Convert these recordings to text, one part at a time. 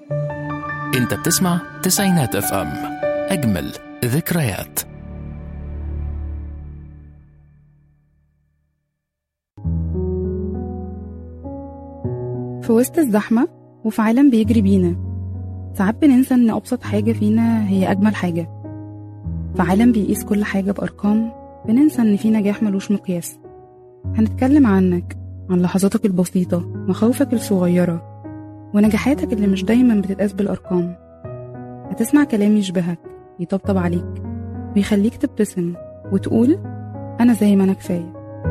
انت بتسمع تسعينات اف ام اجمل ذكريات في وسط الزحمة وفي عالم بيجري بينا ساعات بننسى إن أبسط حاجة فينا هي أجمل حاجة في عالم بيقيس كل حاجة بأرقام بننسى إن في نجاح ملوش مقياس هنتكلم عنك عن لحظاتك البسيطة مخاوفك الصغيرة ونجاحاتك اللي مش دايما بتتقاس بالأرقام هتسمع كلام يشبهك يطبطب عليك ويخليك تبتسم وتقول أنا زي ما أنا كفاية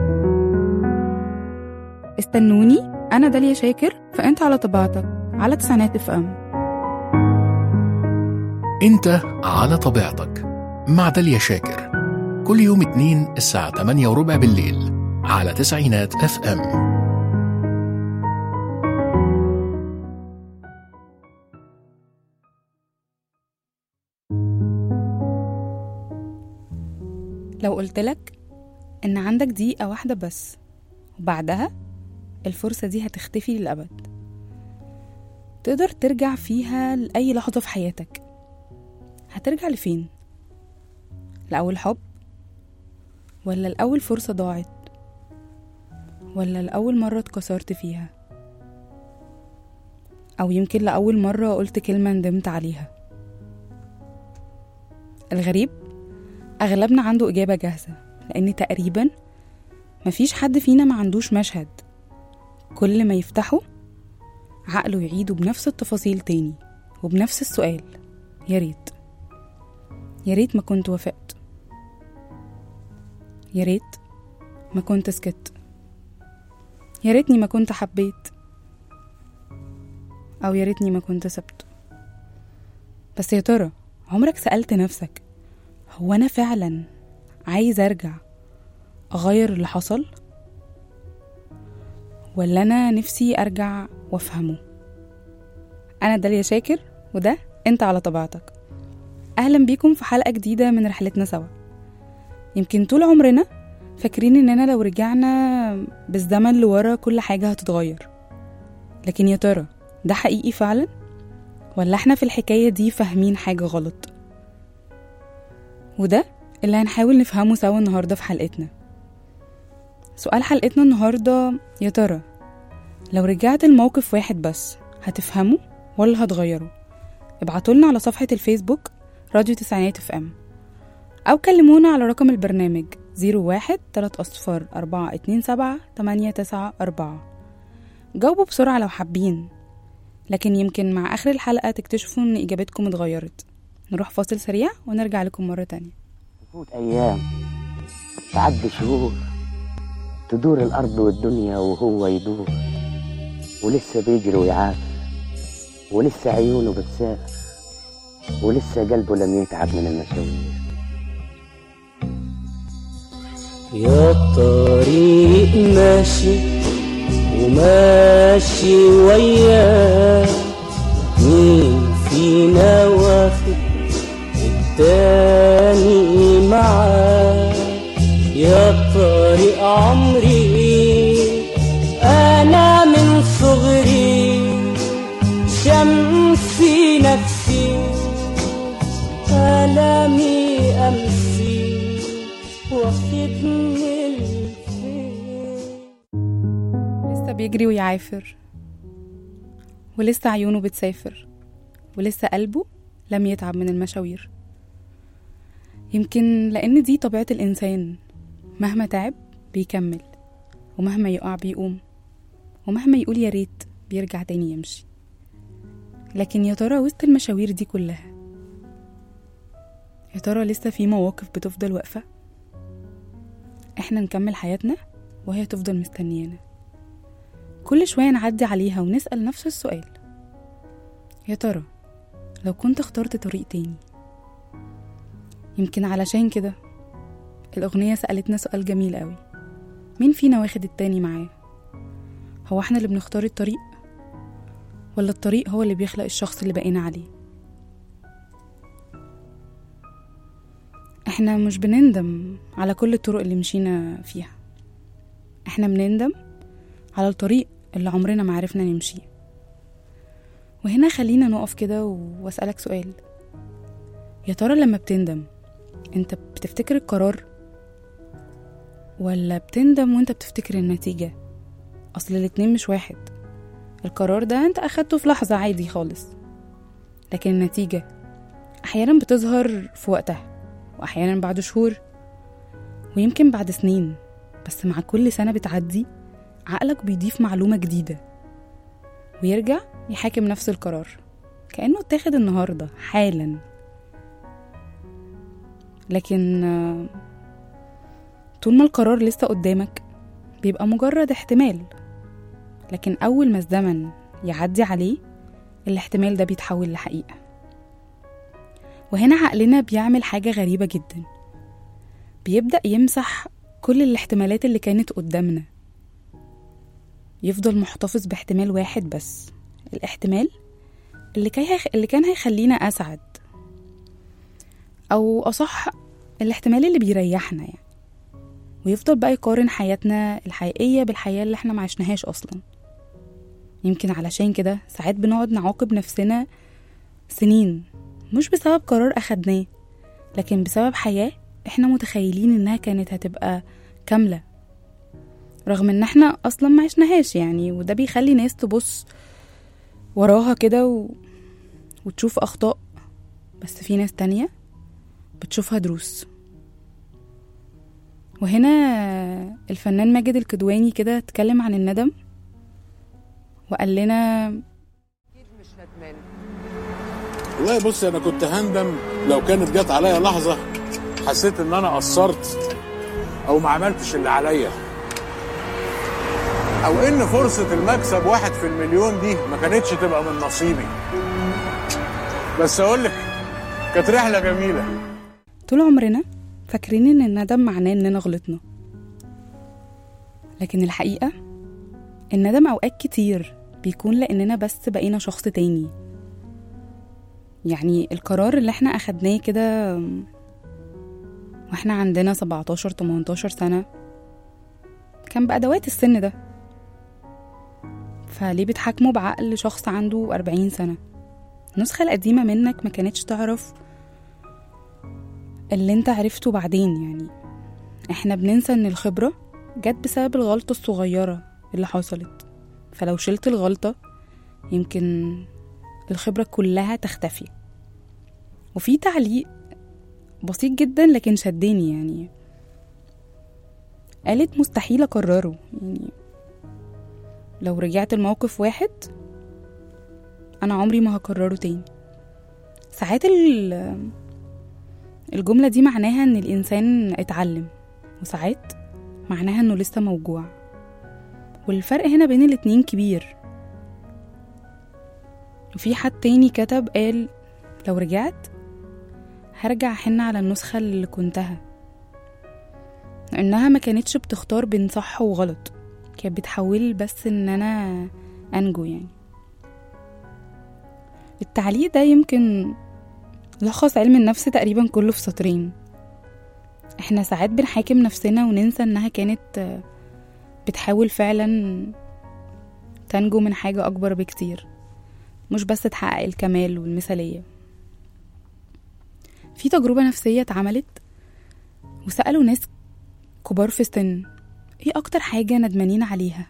استنوني أنا داليا شاكر فأنت على طبيعتك على تسعينات اف ام انت على طبيعتك مع داليا شاكر كل يوم اتنين الساعة 8 وربع بالليل على تسعينات اف ام لو قلتلك إن عندك دقيقة واحدة بس وبعدها الفرصة دي هتختفي للأبد تقدر ترجع فيها لأي لحظة في حياتك هترجع لفين؟ لأول حب؟ ولا لأول فرصة ضاعت؟ ولا لأول مرة اتكسرت فيها؟ أو يمكن لأول مرة قلت كلمة ندمت عليها الغريب أغلبنا عنده إجابة جاهزة لأن تقريبا مفيش حد فينا ما عندوش مشهد كل ما يفتحه عقله يعيده بنفس التفاصيل تاني وبنفس السؤال يا ريت يا ريت ما كنت وافقت يا ريت ما كنت سكت يا ريتني ما كنت حبيت او يا ريتني ما كنت سبت بس يا ترى عمرك سألت نفسك هو انا فعلا عايز ارجع اغير اللي حصل ولا انا نفسي ارجع وافهمه انا داليا شاكر وده انت على طبيعتك اهلا بيكم في حلقه جديده من رحلتنا سوا يمكن طول عمرنا فاكرين اننا لو رجعنا بالزمن لورا كل حاجه هتتغير لكن يا ترى ده حقيقي فعلا ولا احنا في الحكايه دي فاهمين حاجه غلط وده اللي هنحاول نفهمه سوا النهارده في حلقتنا سؤال حلقتنا النهارده يا ترى لو رجعت الموقف واحد بس هتفهمه ولا هتغيره ابعتولنا على صفحة الفيسبوك راديو تسعينات اف ام أو كلمونا على رقم البرنامج زيرو واحد تلات أصفار أربعة اتنين سبعة تمانية تسعة أربعة جاوبوا بسرعة لو حابين لكن يمكن مع آخر الحلقة تكتشفوا إن إجابتكم اتغيرت نروح فاصل سريع ونرجع لكم مرة تانية تفوت أيام تعدي شهور تدور الأرض والدنيا وهو يدور ولسه بيجري ويعافر ولسه عيونه بتسافر ولسه قلبه لم يتعب من المشاوير يا الطريق ماشي وماشي وياه مين فينا واخد التاني معاه يا الطريق عمري انا من صغري شمسي نفسي كلامي امسي واخدني الفين لسه بيجري ويعافر ولسه عيونه بتسافر ولسه قلبه لم يتعب من المشاوير يمكن لأن دي طبيعة الإنسان مهما تعب بيكمل ومهما يقع بيقوم ومهما يقول يا ريت بيرجع تاني يمشي لكن يا ترى وسط المشاوير دي كلها يا ترى لسه في مواقف بتفضل واقفة احنا نكمل حياتنا وهي تفضل مستنيانا كل شوية نعدي عليها ونسأل نفس السؤال يا ترى لو كنت اخترت طريق تاني يمكن علشان كده الأغنية سألتنا سؤال جميل قوي مين فينا واخد التاني معاه هو احنا اللي بنختار الطريق ولا الطريق هو اللي بيخلق الشخص اللي بقينا عليه احنا مش بنندم على كل الطرق اللي مشينا فيها احنا بنندم على الطريق اللي عمرنا ما عرفنا نمشيه وهنا خلينا نقف كده و- واسألك سؤال يا ترى لما بتندم انت بتفتكر القرار ولا بتندم وانت بتفتكر النتيجة اصل الاتنين مش واحد القرار ده انت اخدته في لحظة عادي خالص لكن النتيجة احيانا بتظهر في وقتها واحيانا بعد شهور ويمكن بعد سنين بس مع كل سنة بتعدي عقلك بيضيف معلومة جديدة ويرجع يحاكم نفس القرار كأنه اتاخد النهاردة حالا لكن آه، طول ما القرار لسه قدامك بيبقى مجرد احتمال لكن أول ما الزمن يعدي عليه الاحتمال ده بيتحول لحقيقة وهنا عقلنا بيعمل حاجة غريبة جدا بيبدأ يمسح كل الاحتمالات اللي كانت قدامنا يفضل محتفظ باحتمال واحد بس الاحتمال اللي, كان هيخ... اللي كان هيخلينا أسعد أو أصح الاحتمال اللي بيريحنا يعني ويفضل بقى يقارن حياتنا الحقيقية بالحياة اللي احنا معشناهاش أصلا يمكن علشان كده ساعات بنقعد نعاقب نفسنا سنين مش بسبب قرار أخدناه لكن بسبب حياة احنا متخيلين انها كانت هتبقى كاملة رغم ان احنا اصلا ما عشناهاش يعني وده بيخلي ناس تبص وراها كده و... وتشوف اخطاء بس في ناس تانية بتشوفها دروس وهنا الفنان ماجد الكدواني كده اتكلم عن الندم وقال لنا والله بص انا كنت هندم لو كانت جت عليا لحظه حسيت ان انا قصرت او ما عملتش اللي عليا او ان فرصه المكسب واحد في المليون دي ما كانتش تبقى من نصيبي بس اقول لك كانت رحله جميله طول عمرنا فاكرين ان الندم معناه اننا غلطنا لكن الحقيقة الندم اوقات كتير بيكون لاننا بس بقينا شخص تاني يعني القرار اللي احنا اخدناه كده واحنا عندنا 17 18 سنة كان بأدوات السن ده فليه بتحاكمه بعقل شخص عنده 40 سنة النسخة القديمة منك ما كانتش تعرف اللي انت عرفته بعدين يعني احنا بننسى ان الخبرة جت بسبب الغلطة الصغيرة اللي حصلت فلو شلت الغلطة يمكن الخبرة كلها تختفي وفي تعليق بسيط جدا لكن شدني يعني قالت مستحيل أكرره يعني لو رجعت الموقف واحد أنا عمري ما هكرره تاني ساعات ال- الجملة دي معناها إن الإنسان اتعلم وساعات معناها إنه لسه موجوع والفرق هنا بين الاتنين كبير وفي حد تاني كتب قال لو رجعت هرجع أحن على النسخة اللي كنتها لأنها ما كانتش بتختار بين صح وغلط كانت بتحاول بس إن أنا أنجو يعني التعليق ده يمكن لخص علم النفس تقريبا كله في سطرين احنا ساعات بنحاكم نفسنا وننسى انها كانت بتحاول فعلا تنجو من حاجة أكبر بكتير مش بس تحقق الكمال والمثالية في تجربة نفسية اتعملت وسألوا ناس كبار في السن ايه أكتر حاجة ندمانين عليها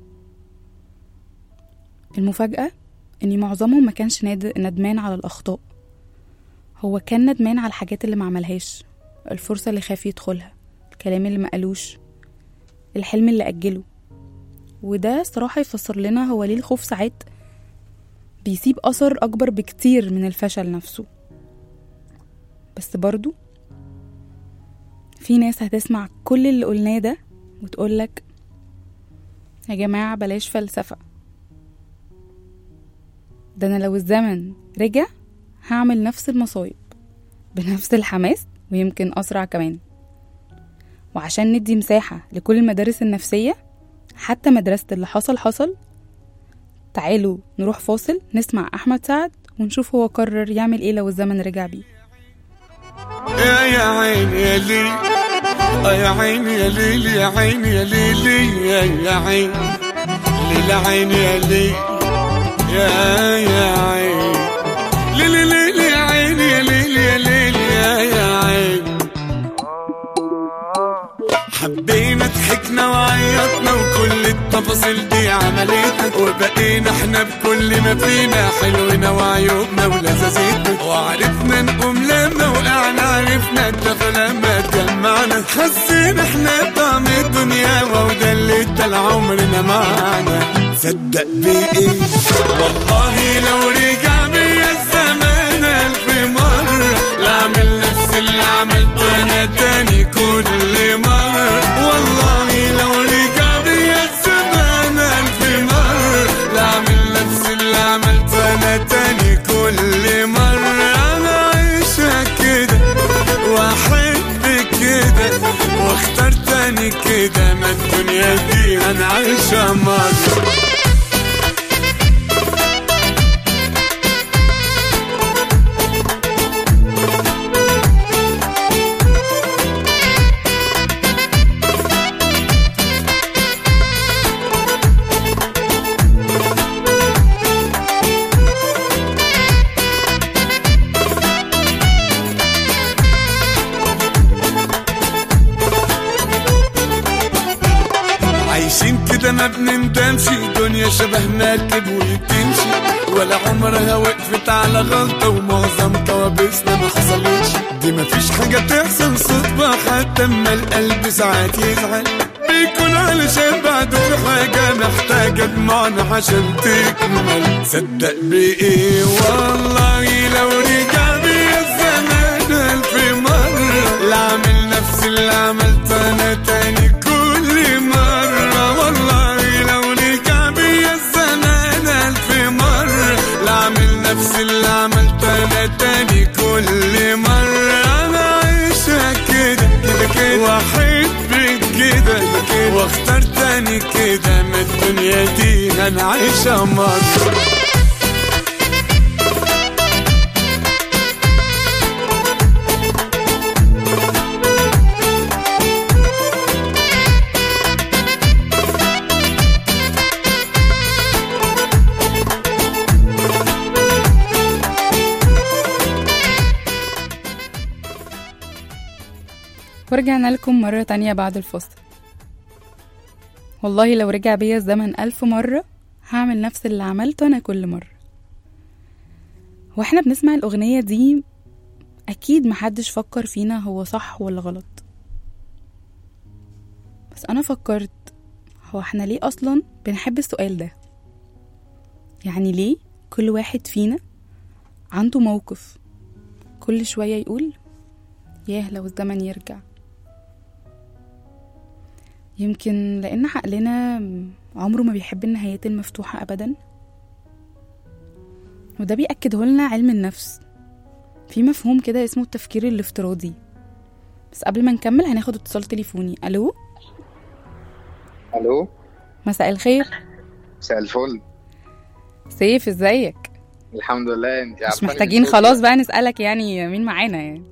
المفاجأة إن معظمهم ما كانش ناد- ندمان على الأخطاء هو كان ندمان على الحاجات اللي ما عملهاش الفرصة اللي خاف يدخلها الكلام اللي ما قالوش الحلم اللي أجله وده صراحة يفسر لنا هو ليه الخوف ساعات بيسيب أثر أكبر بكتير من الفشل نفسه بس برضو في ناس هتسمع كل اللي قلناه ده وتقولك يا جماعة بلاش فلسفة ده أنا لو الزمن رجع هعمل نفس المصايب بنفس الحماس ويمكن أسرع كمان وعشان ندي مساحة لكل المدارس النفسية حتى مدرسة اللي حصل حصل تعالوا نروح فاصل نسمع أحمد سعد ونشوف هو قرر يعمل إيه لو الزمن رجع بيه يا يا عين يا لي آه يا عين يا ليل يا عين يا ليلي يا يا عين ليل عين يا لي يا يا عين ليلي ليلي يا عين يا ليلي يا ليلي يا يا عين حبينا ضحكنا وعيطنا وكل التفاصيل دي عملتنا وبقينا احنا بكل ما فينا حلونا وعيوبنا ولذاذتنا وعرفنا نقوم لما وقعنا عرفنا الدفى لما اتجمعنا حسينا احنا طعم الدنيا وده اللي ادى عمرنا معانا صدق بايه والله لو رجع بيا الزمان الف مرة لاعمل نفس اللي عملته انا تاني كل مرة والله لو رجع بيا الزمان الف مرة لاعمل نفس اللي عملته انا تاني كل مرة انا عايشة كده واحب كده واختار تاني كده ما الدنيا دي انا عايشة مرة عايشين كده ما بنندمش دنيا شبه مركب وبتمشي ولا عمرها وقفت على غلطة ومعظم كوابيسنا ما حصلتش دي مفيش حاجة تحصل صدفة حتى اما القلب ساعات يزعل بيكون علشان بعده في حاجة محتاجة دموعنا عشان تكمل صدق بإيه والله لو رجع بيا الزمان ألف مرة لا أعمل نفس اللي عملته أنا تاني كل مرة والله لو رجع بيا الزمان ألف مرة لا أعمل نفس اللي عملته أنا تاني كل مرة أنا عايشة كده كده كده وأحب كده كده واختار تاني كده ما الدنيا دي أنا عايشة مرة ورجعنا لكم مرة تانية بعد الفصل والله لو رجع بيا الزمن ألف مرة هعمل نفس اللي عملته أنا كل مرة واحنا بنسمع الأغنية دي أكيد محدش فكر فينا هو صح ولا غلط بس أنا فكرت هو احنا ليه أصلا بنحب السؤال ده يعني ليه كل واحد فينا عنده موقف كل شوية يقول ياه لو الزمن يرجع يمكن لأن عقلنا عمره ما بيحب النهايات المفتوحة أبدا وده بيأكده لنا علم النفس في مفهوم كده اسمه التفكير الافتراضي بس قبل ما نكمل هناخد اتصال تليفوني ألو الو مساء الخير مساء الفل سيف ازيك الحمد لله انت مش عارفاني محتاجين من صوتي. خلاص بقى نسألك يعني مين معانا يعني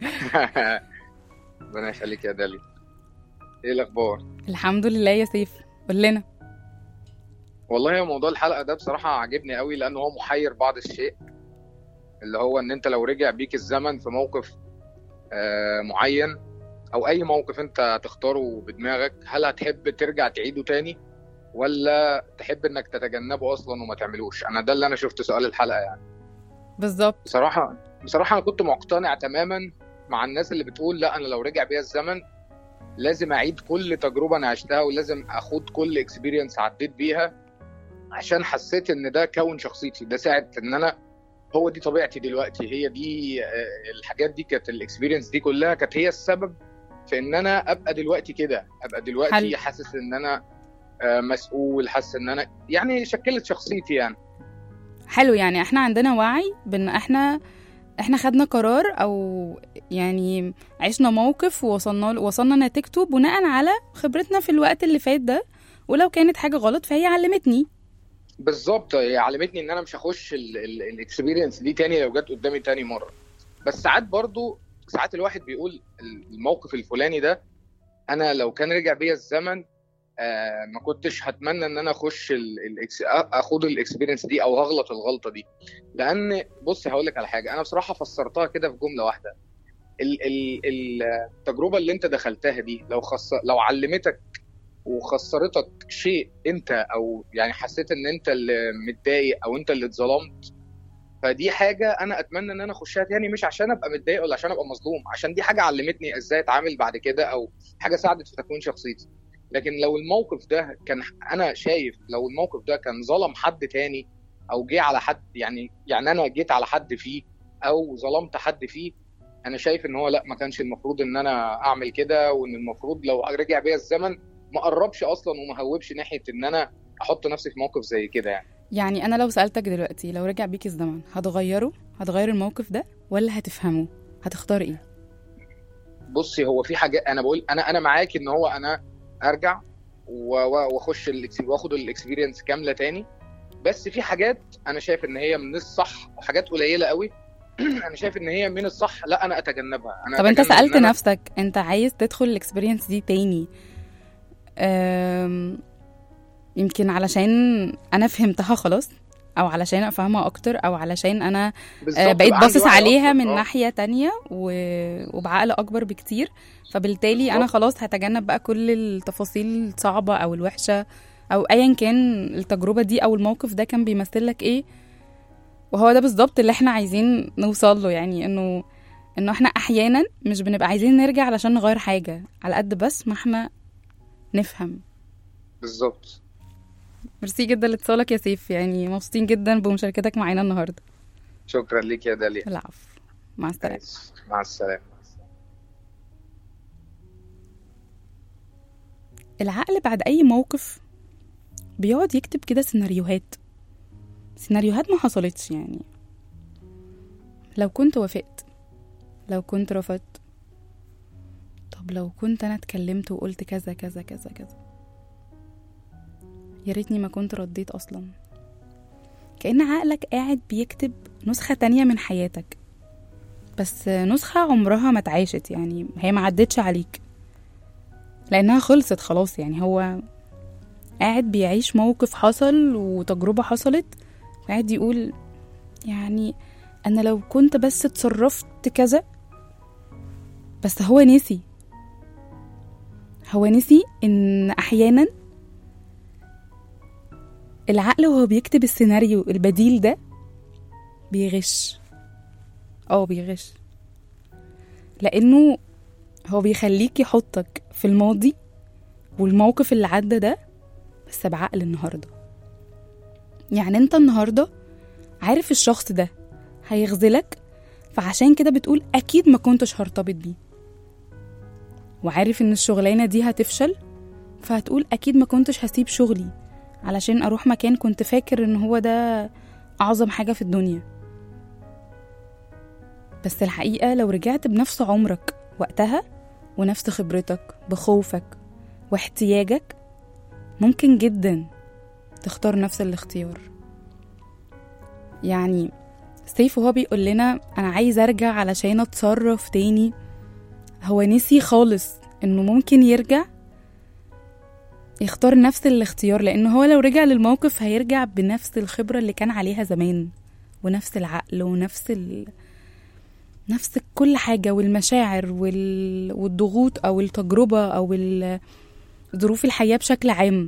ربنا يخليك يا دالي ايه الاخبار الحمد لله يا سيف قول لنا والله هو موضوع الحلقه ده بصراحه عاجبني قوي لانه هو محير بعض الشيء اللي هو ان انت لو رجع بيك الزمن في موقف آه، معين او اي موقف انت هتختاره بدماغك هل هتحب ترجع تعيده تاني ولا تحب انك تتجنبه اصلا وما تعملوش انا ده اللي انا شفت سؤال الحلقه يعني بالظبط بصراحة بصراحة أنا كنت مقتنع تماما مع الناس اللي بتقول لا أنا لو رجع بيا الزمن لازم أعيد كل تجربة أنا عشتها ولازم أخوض كل اكسبيرينس عديت بيها عشان حسيت إن ده كون شخصيتي ده ساعد إن أنا هو دي طبيعتي دلوقتي هي دي آه، الحاجات دي كانت الاكسبيرينس دي كلها كانت هي السبب في إن أنا أبقى دلوقتي كده أبقى دلوقتي حلو. حاسس إن أنا آه، مسؤول حاسس إن أنا يعني شكلت شخصيتي يعني حلو يعني احنا عندنا وعي بان احنا احنا خدنا قرار او يعني عشنا موقف ووصلنا وصلنا نتيجته بناء على خبرتنا في الوقت اللي فات ده ولو كانت حاجة غلط فهي علمتني بالظبط هي علمتني ان انا مش هخش الاكسبيرينس دي تاني لو جت قدامي تاني مره بس ساعات برضو ساعات الواحد بيقول الموقف الفلاني ده انا لو كان رجع بيا الزمن آه ما كنتش هتمنى ان انا اخش ال- الإكس- اخد الاكسبيرينس دي او هغلط الغلطه دي لان بص هقول لك على حاجه انا بصراحه فسرتها كده في جمله واحده ال ال ال- التجربه اللي انت دخلتها دي لو خص لو علمتك وخسرتك شيء انت او يعني حسيت ان انت اللي متضايق او انت اللي اتظلمت فدي حاجه انا اتمنى ان انا اخشها تاني مش عشان ابقى متضايق ولا عشان ابقى مظلوم عشان دي حاجه علمتني ازاي اتعامل بعد كده او حاجه ساعدت في تكوين شخصيتي لكن لو الموقف ده كان انا شايف لو الموقف ده كان ظلم حد تاني او جه على حد يعني يعني انا جيت على حد فيه او ظلمت حد فيه انا شايف ان هو لا ما كانش المفروض ان انا اعمل كده وان المفروض لو رجع بيا الزمن ما قربش اصلا وما هوبش ناحيه ان انا احط نفسي في موقف زي كده يعني يعني انا لو سالتك دلوقتي لو رجع بيك الزمن هتغيره هتغير الموقف ده ولا هتفهمه هتختار ايه بصي هو في حاجات انا بقول انا انا معاك ان هو انا ارجع و- و- واخش الإكس- واخد الاكسبيرينس كامله تاني بس في حاجات انا شايف ان هي من الصح وحاجات قليله قوي انا شايف ان هي من الصح لا انا اتجنبها انا طب انت أتجنب سالت إن أنا- نفسك انت عايز تدخل الاكسبيرينس دي تاني أم، يمكن علشان انا فهمتها خلاص او علشان افهمها اكتر او علشان انا بالظبط، آه، بقيت يبقى عندي باصص وعي عليها أكتر. من آه. ناحيه تانية و... وبعقل اكبر بكتير فبالتالي انا بالظبط. خلاص هتجنب بقى كل التفاصيل الصعبه او الوحشه او ايا كان التجربه دي او الموقف ده كان بيمثل لك ايه وهو ده بالظبط اللي احنا عايزين نوصل له يعني انه انه احنا احيانا مش بنبقى عايزين نرجع علشان نغير حاجه على قد بس ما احنا نفهم بالظبط ميرسي جدا لاتصالك يا سيف يعني مبسوطين جدا بمشاركتك معانا النهارده شكرا ليك يا داليا العفو مع السلامه ماشي. مع السلامه العقل بعد أي موقف بيقعد يكتب كده سيناريوهات سيناريوهات ما حصلتش يعني لو كنت وافقت لو كنت رفضت طب لو كنت أنا اتكلمت وقلت كذا كذا كذا كذا يا ريتني ما كنت رديت أصلا كأن عقلك قاعد بيكتب نسخة تانية من حياتك بس نسخة عمرها ما اتعاشت يعني هي ما عدتش عليك لانها خلصت خلاص يعني هو قاعد بيعيش موقف حصل وتجربة حصلت وقاعد يقول يعني انا لو كنت بس اتصرفت كذا بس هو نسي هو نسي ان احيانا العقل وهو بيكتب السيناريو البديل ده بيغش اه بيغش لانه هو بيخليك يحطك في الماضي والموقف اللي عدى ده بس بعقل النهارده يعني انت النهارده عارف الشخص ده هيخذلك فعشان كده بتقول اكيد ما كنتش هرتبط بيه وعارف ان الشغلانه دي هتفشل فهتقول اكيد ما كنتش هسيب شغلي علشان اروح مكان كنت فاكر ان هو ده اعظم حاجه في الدنيا بس الحقيقه لو رجعت بنفس عمرك وقتها ونفس خبرتك بخوفك واحتياجك ممكن جدا تختار نفس الاختيار يعني سيف وهو بيقول لنا انا عايز ارجع علشان اتصرف تاني هو نسي خالص انه ممكن يرجع يختار نفس الاختيار لانه هو لو رجع للموقف هيرجع بنفس الخبرة اللي كان عليها زمان ونفس العقل ونفس ال... نفس كل حاجة والمشاعر وال... والضغوط أو التجربة أو ال... ظروف الحياة بشكل عام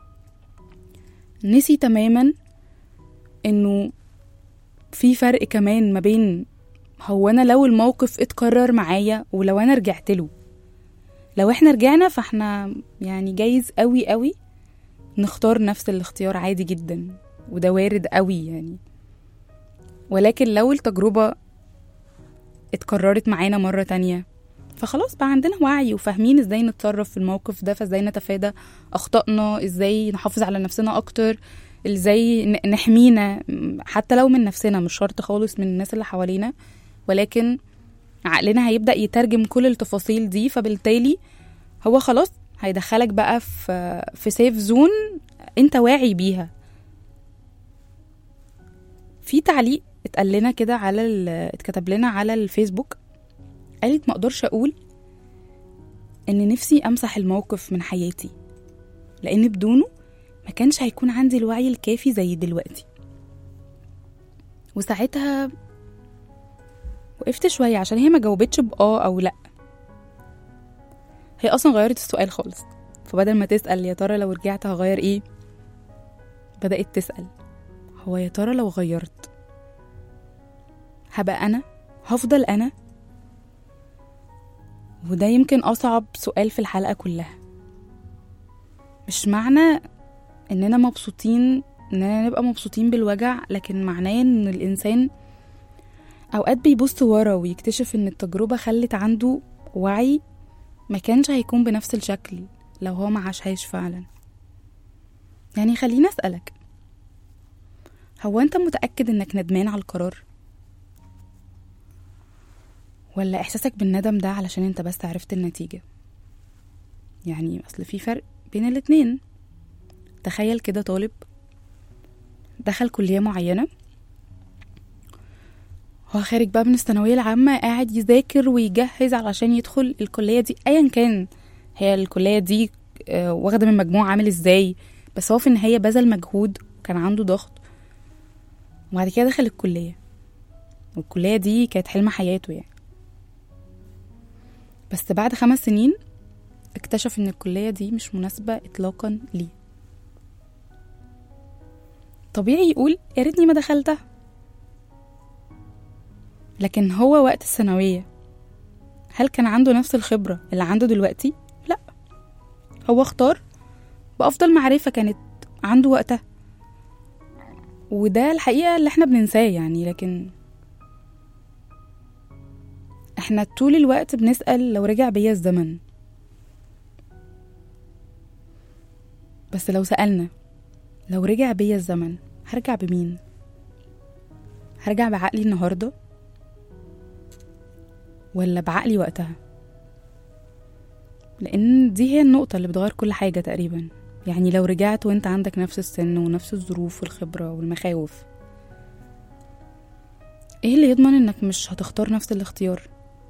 نسي تماما إنه في فرق كمان ما بين هو أنا لو الموقف اتكرر معايا ولو أنا رجعت له لو احنا رجعنا فاحنا يعني جايز قوي قوي نختار نفس الاختيار عادي جدا وده وارد قوي يعني ولكن لو التجربة اتكررت معانا مرة تانية فخلاص بقى عندنا وعي وفاهمين ازاي نتصرف في الموقف ده فازاي نتفادى اخطائنا ازاي نحافظ على نفسنا اكتر ازاي ن- نحمينا م- حتى لو من نفسنا مش شرط خالص من الناس اللي حوالينا ولكن عقلنا هيبدأ يترجم كل التفاصيل دي فبالتالي هو خلاص هيدخلك بقى في في سيف زون انت واعي بيها في تعليق اتقال لنا كده على ال- اتكتب لنا على الفيسبوك قالت ما اقدرش اقول ان نفسي امسح الموقف من حياتي لأن بدونه ما كانش هيكون عندي الوعي الكافي زي دلوقتي وساعتها وقفت شوية عشان هي ما جاوبتش بآه أو لأ هي أصلا غيرت السؤال خالص فبدل ما تسأل يا ترى لو رجعت هغير إيه بدأت تسأل هو يا ترى لو غيرت هبقى أنا هفضل أنا وده يمكن أصعب سؤال في الحلقة كلها مش معنى إننا مبسوطين إننا نبقى مبسوطين بالوجع لكن معناه إن الإنسان أوقات بيبص ورا ويكتشف إن التجربة خلت عنده وعي ما كانش هيكون بنفس الشكل لو هو ما عاشهاش فعلا يعني خليني أسألك هو أنت متأكد إنك ندمان على القرار؟ ولا إحساسك بالندم ده علشان أنت بس عرفت النتيجة؟ يعني أصل في فرق بين الاتنين تخيل كده طالب دخل كلية معينة هو خارج بقى من الثانوية العامة قاعد يذاكر ويجهز علشان يدخل الكلية دي أيا كان هي الكلية دي آه، واخدة من مجموع عامل ازاي بس هو في النهاية بذل مجهود وكان عنده ضغط وبعد كده دخل الكلية والكلية دي كانت حلم حياته يعني بس بعد خمس سنين اكتشف ان الكلية دي مش مناسبة اطلاقا ليه طبيعي يقول يا ريتني ما دخلتها لكن هو وقت الثانوية هل كان عنده نفس الخبرة اللي عنده دلوقتي؟ لا هو اختار بأفضل معرفة كانت عنده وقتها وده الحقيقة اللي احنا بننساه يعني لكن احنا طول الوقت بنسأل لو رجع بيا الزمن بس لو سألنا لو رجع بيا الزمن هرجع بمين هرجع بعقلي النهارده ولا بعقلي وقتها لان دي هي النقطه اللي بتغير كل حاجه تقريبا يعني لو رجعت وانت عندك نفس السن ونفس الظروف والخبره والمخاوف ايه اللي يضمن انك مش هتختار نفس الاختيار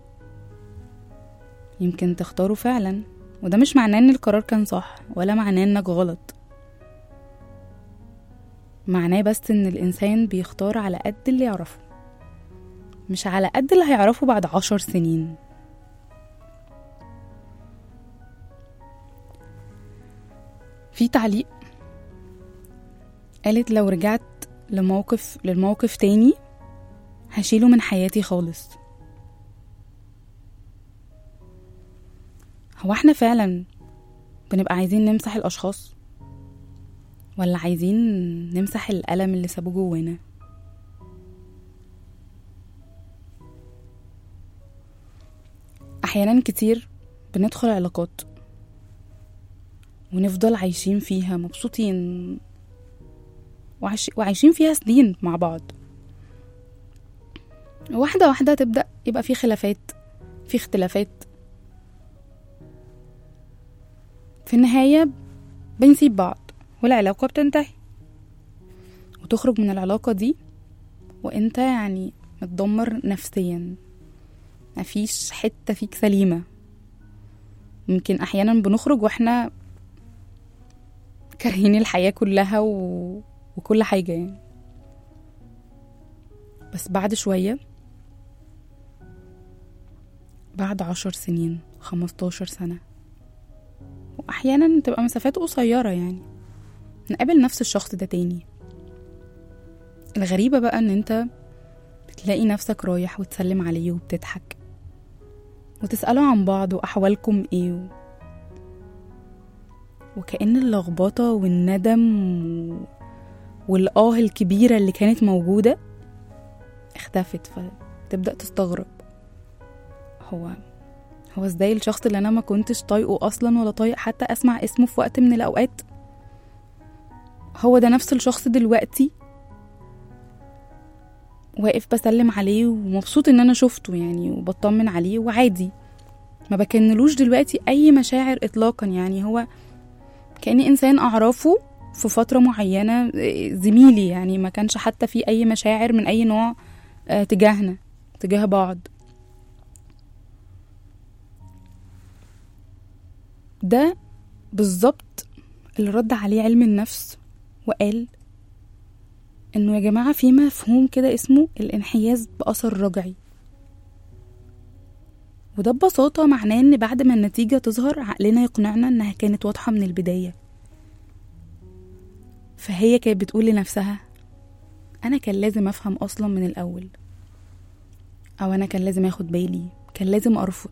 يمكن تختاره فعلا وده مش معناه ان القرار كان صح ولا معناه انك غلط معناه بس ان الانسان بيختار على قد اللي يعرفه مش على قد اللي هيعرفه بعد عشر سنين في تعليق قالت لو رجعت لموقف للموقف تاني هشيله من حياتي خالص هو احنا فعلا بنبقى عايزين نمسح الاشخاص ولا عايزين نمسح الألم اللي سابوه جوانا أحيانا كتير بندخل علاقات ونفضل عايشين فيها مبسوطين وعايش... وعايشين فيها سنين مع بعض واحدة واحدة تبدأ يبقى في خلافات في اختلافات في النهاية بنسيب بعض والعلاقة بتنتهي وتخرج من العلاقة دي وانت يعني متدمر نفسيا مفيش حتة فيك سليمة يمكن أحيانا بنخرج واحنا كارهين الحياة كلها و... وكل حاجة يعني بس بعد شوية بعد عشر سنين خمستاشر سنة وأحيانا تبقى مسافات قصيرة يعني نقابل نفس الشخص ده تاني الغريبة بقى ان انت بتلاقي نفسك رايح وتسلم عليه وبتضحك وتسألوا عن بعض وأحوالكم ايه و... وكأن اللخبطة والندم و... والآه الكبيرة اللي كانت موجودة اختفت فتبدأ تستغرب هو هو ازاي الشخص اللي انا ما كنتش طايقه اصلا ولا طايق حتى اسمع اسمه في وقت من الاوقات هو ده نفس الشخص دلوقتي واقف بسلم عليه ومبسوط ان انا شفته يعني وبطمن عليه وعادي ما بكنلوش دلوقتي اي مشاعر اطلاقا يعني هو كاني انسان اعرفه في فتره معينه زميلي يعني ما كانش حتى في اي مشاعر من اي نوع آه، تجاهنا تجاه بعض ده بالظبط اللي رد عليه علم النفس وقال انه يا جماعة في مفهوم كده اسمه الانحياز بأثر رجعي وده ببساطة معناه ان بعد ما النتيجة تظهر عقلنا يقنعنا انها كانت واضحة من البداية فهي كانت بتقول لنفسها انا كان لازم افهم اصلا من الاول او انا كان لازم اخد بالي كان لازم ارفض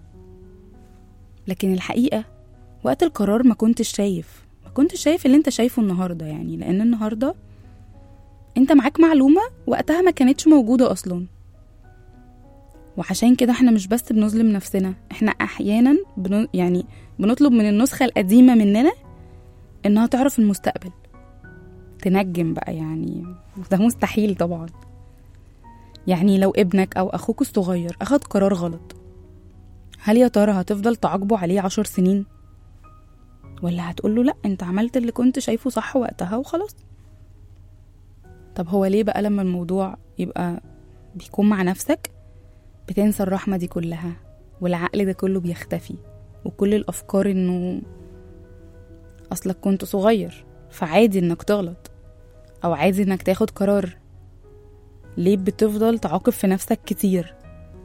لكن الحقيقة وقت القرار ما كنتش شايف ما كنتش شايف اللي انت شايفه النهاردة يعني لان النهاردة انت معاك معلومة وقتها ما كانتش موجودة اصلا وعشان كده احنا مش بس بنظلم نفسنا احنا احيانا بن... يعني بنطلب من النسخة القديمة مننا انها تعرف المستقبل تنجم بقى يعني ده مستحيل طبعا يعني لو ابنك او اخوك الصغير اخد قرار غلط هل يا ترى هتفضل تعاقبه عليه عشر سنين ولا هتقوله لا انت عملت اللي كنت شايفه صح وقتها وخلاص طب هو ليه بقى لما الموضوع يبقى بيكون مع نفسك بتنسى الرحمة دي كلها والعقل ده كله بيختفي وكل الأفكار إنه أصلك كنت صغير فعادي إنك تغلط أو عادي إنك تاخد قرار ليه بتفضل تعاقب في نفسك كتير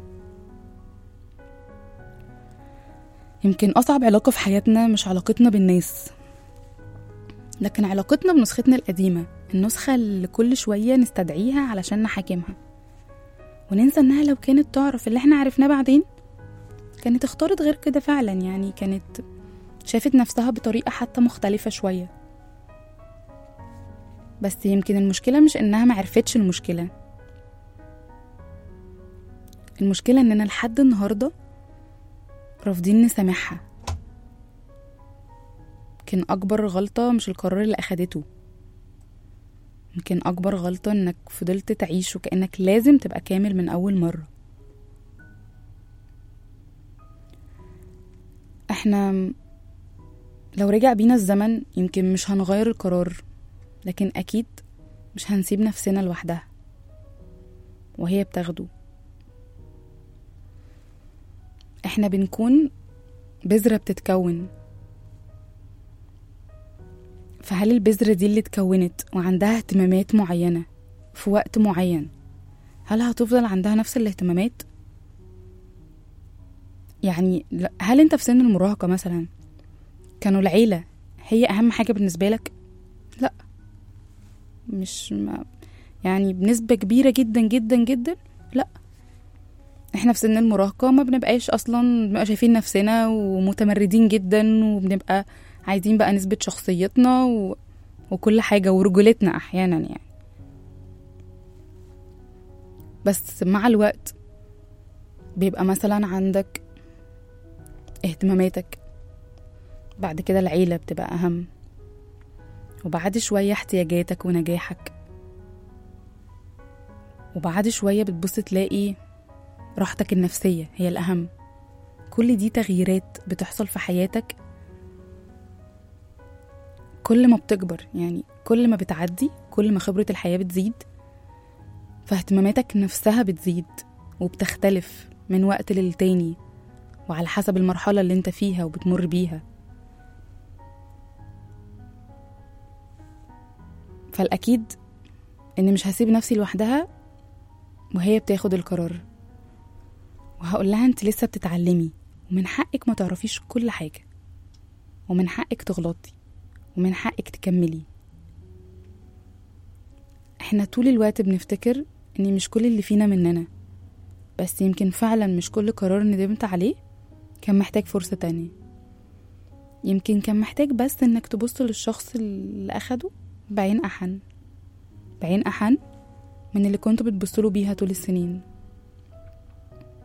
يمكن أصعب علاقة في حياتنا مش علاقتنا بالناس لكن علاقتنا بنسختنا القديمة النسخة اللي كل شوية نستدعيها علشان نحاكمها وننسى إنها لو كانت تعرف اللي احنا عرفناه بعدين كانت اختارت غير كده فعلا يعني كانت شافت نفسها بطريقة حتى مختلفة شوية بس يمكن المشكلة مش إنها معرفتش المشكلة المشكلة إننا لحد النهاردة رافضين نسامحها يمكن أكبر غلطة مش القرار اللي أخدته يمكن أكبر غلطة إنك فضلت تعيش وكأنك لازم تبقى كامل من أول مرة احنا لو رجع بينا الزمن يمكن مش هنغير القرار لكن أكيد مش هنسيب نفسنا لوحدها وهي بتاخده احنا بنكون بذرة بتتكون فهل البذرة دي اللي اتكونت وعندها اهتمامات معينة في وقت معين هل هتفضل عندها نفس الاهتمامات؟ يعني لا- هل انت في سن المراهقة مثلا كانوا العيلة هي أهم حاجة بالنسبة لك؟ لا مش ما يعني بنسبة كبيرة جدا جدا جدا لا احنا في سن المراهقة ما بنبقاش اصلا بنبقى شايفين نفسنا ومتمردين جدا وبنبقى عايزين بقى نثبت شخصيتنا و... وكل حاجة ورجولتنا احيانا يعني بس مع الوقت بيبقى مثلا عندك اهتماماتك بعد كده العيلة بتبقى أهم وبعد شوية احتياجاتك ونجاحك وبعد شوية بتبص تلاقي راحتك النفسية هي الأهم كل دي تغييرات بتحصل في حياتك كل ما بتكبر يعني كل ما بتعدي كل ما خبرة الحياة بتزيد فاهتماماتك نفسها بتزيد وبتختلف من وقت للتاني وعلى حسب المرحلة اللي انت فيها وبتمر بيها فالأكيد إني مش هسيب نفسي لوحدها وهي بتاخد القرار وهقول لها انت لسه بتتعلمي ومن حقك ما تعرفيش كل حاجة ومن حقك تغلطي ومن حقك تكملي احنا طول الوقت بنفتكر ان مش كل اللي فينا مننا بس يمكن فعلا مش كل قرار ندمت عليه كان محتاج فرصة تانية يمكن كان محتاج بس انك تبص للشخص اللي اخده بعين احن بعين احن من اللي كنت بتبصله بيها طول السنين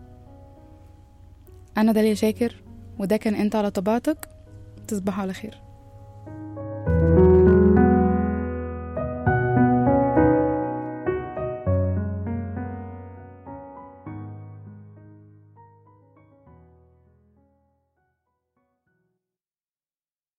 أنا داليا شاكر وده كان أنت على طبيعتك تصبحوا على خير